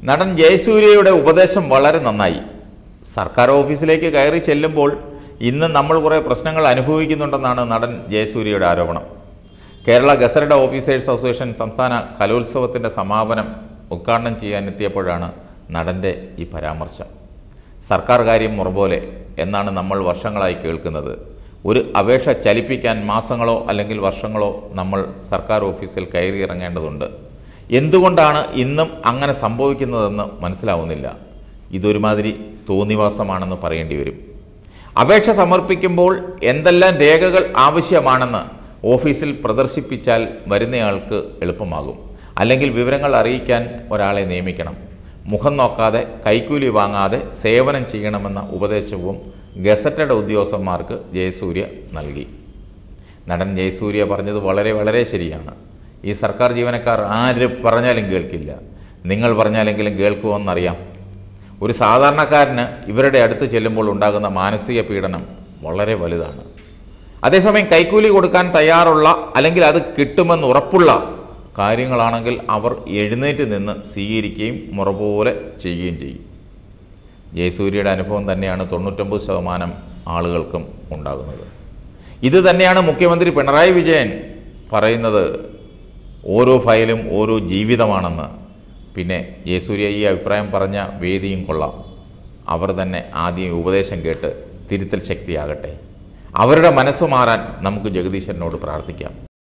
നടൻ ജയസൂര്യയുടെ ഉപദേശം വളരെ നന്നായി സർക്കാർ ഓഫീസിലേക്ക് കയറി ചെല്ലുമ്പോൾ ഇന്ന് നമ്മൾ കുറേ പ്രശ്നങ്ങൾ അനുഭവിക്കുന്നുണ്ടെന്നാണ് നടൻ ജയസൂര്യയുടെ ആരോപണം കേരള ഗസറ്റഡ് ഓഫീസേഴ്സ് അസോസിയേഷൻ സംസ്ഥാന കലോത്സവത്തിൻ്റെ സമാപനം ഉദ്ഘാടനം ചെയ്യാനെത്തിയപ്പോഴാണ് നടൻ്റെ ഈ പരാമർശം സർക്കാർ കാര്യം മുറപോലെ എന്നാണ് നമ്മൾ വർഷങ്ങളായി കേൾക്കുന്നത് ഒരു അപേക്ഷ ചലിപ്പിക്കാൻ മാസങ്ങളോ അല്ലെങ്കിൽ വർഷങ്ങളോ നമ്മൾ സർക്കാർ ഓഫീസിൽ കയറി ഇറങ്ങേണ്ടതുണ്ട് എന്തുകൊണ്ടാണ് ഇന്നും അങ്ങനെ സംഭവിക്കുന്നതെന്ന് മനസ്സിലാവുന്നില്ല ഇതൊരുമാതിരി തോന്നിവാസമാണെന്ന് പറയേണ്ടി വരും അപേക്ഷ സമർപ്പിക്കുമ്പോൾ എന്തെല്ലാം രേഖകൾ ആവശ്യമാണെന്ന് ഓഫീസിൽ പ്രദർശിപ്പിച്ചാൽ വരുന്നയാൾക്ക് എളുപ്പമാകും അല്ലെങ്കിൽ വിവരങ്ങൾ അറിയിക്കാൻ ഒരാളെ നിയമിക്കണം മുഖം നോക്കാതെ കൈക്കൂലി വാങ്ങാതെ സേവനം ചെയ്യണമെന്ന ഉപദേശവും ഗസറ്റഡ് ഉദ്യോഗസ്ഥന്മാർക്ക് ജയസൂര്യ നൽകി നടൻ ജയസൂര്യ പറഞ്ഞത് വളരെ വളരെ ശരിയാണ് ഈ സർക്കാർ ജീവനക്കാർ ആര് പറഞ്ഞാലും കേൾക്കില്ല നിങ്ങൾ പറഞ്ഞാലെങ്കിലും കേൾക്കുമെന്നറിയാം ഒരു സാധാരണക്കാരന് ഇവരുടെ അടുത്ത് ചെല്ലുമ്പോൾ ഉണ്ടാകുന്ന മാനസിക പീഡനം വളരെ വലുതാണ് അതേസമയം കൈക്കൂലി കൊടുക്കാൻ തയ്യാറുള്ള അല്ലെങ്കിൽ അത് കിട്ടുമെന്ന് ഉറപ്പുള്ള കാര്യങ്ങളാണെങ്കിൽ അവർ എഴുന്നേറ്റ് നിന്ന് സ്വീകരിക്കുകയും മുറ പോലെ ചെയ്യുകയും ചെയ്യും ജയസൂര്യയുടെ അനുഭവം തന്നെയാണ് തൊണ്ണൂറ്റൊമ്പത് ശതമാനം ആളുകൾക്കും ഉണ്ടാകുന്നത് ഇത് തന്നെയാണ് മുഖ്യമന്ത്രി പിണറായി വിജയൻ പറയുന്നത് ഓരോ ഫയലും ഓരോ ജീവിതമാണെന്ന് പിന്നെ ജയസൂര്യ ഈ അഭിപ്രായം പറഞ്ഞ വേദിയും കൊള്ളാം അവർ തന്നെ ആദ്യം ഉപദേശം കേട്ട് തിരുത്തൽ ശക്തിയാകട്ടെ അവരുടെ മനസ്സ് മാറാൻ നമുക്ക് ജഗദീശനോട് പ്രാർത്ഥിക്കാം